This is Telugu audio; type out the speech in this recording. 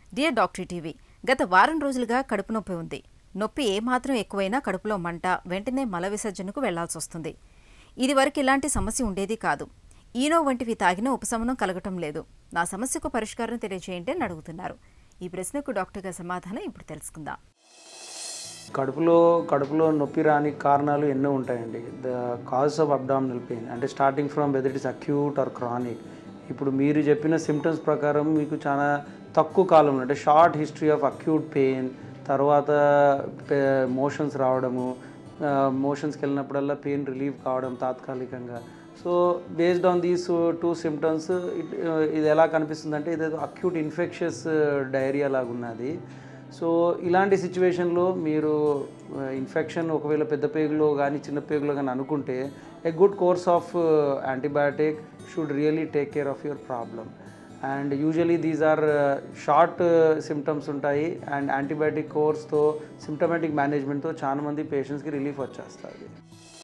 డియర్ డాక్టర్ టీవీ గత వారం రోజులుగా కడుపు నొప్పి ఉంది నొప్పి ఏమాత్రం ఎక్కువైనా కడుపులో మంట వెంటనే మల విసర్జనకు వెళ్లాల్సి వస్తుంది ఇది వరకు ఇలాంటి సమస్య ఉండేది కాదు ఈనో వంటివి తాగినా ఉపశమనం కలగటం లేదు నా సమస్యకు పరిష్కారం తెలియజేయండి అని అడుగుతున్నారు ఈ ప్రశ్నకు డాక్టర్ గారి సమాధానం ఇప్పుడు తెలుసుకుందాం కడుపులో కడుపులో నొప్పి రాని కారణాలు ఎన్నో ఉంటాయండి the cause of abdominal pain అంటే starting from whether it is acute or chronic ఇప్పుడు మీరు చెప్పిన సిమ్టమ్స్ ప్రకారం మీకు చాలా తక్కువ కాలంలో అంటే short history of acute pain తర్వాత మోషన్స్ రావడము మోషన్స్కి వెళ్ళినప్పుడల్లా పెయిన్ రిలీఫ్ కావడం తాత్కాలికంగా so based on these two symptoms ఇది ఎలా కనిపిస్తుందంటే ఇదేదో అక్యూట్ ఇన్ఫెక్షస్ డైరియా లాగా ఉన్నది సో ఇలాంటి సిచ్యువేషన్లో మీరు ఇన్ఫెక్షన్ ఒకవేళ పెద్ద పేగులో కానీ చిన్న పేగులో కానీ అనుకుంటే a good course of antibiotic should really take care of your problem and usually these are short symptoms ఉంటాయి అండ్ యాంటీబయాటిక్ కోర్స్తో సిమ్టమాటిక్ మేనేజ్మెంట్తో చాలా మంది పేషెంట్స్కి రిలీఫ్ వచ్చేస్తుంది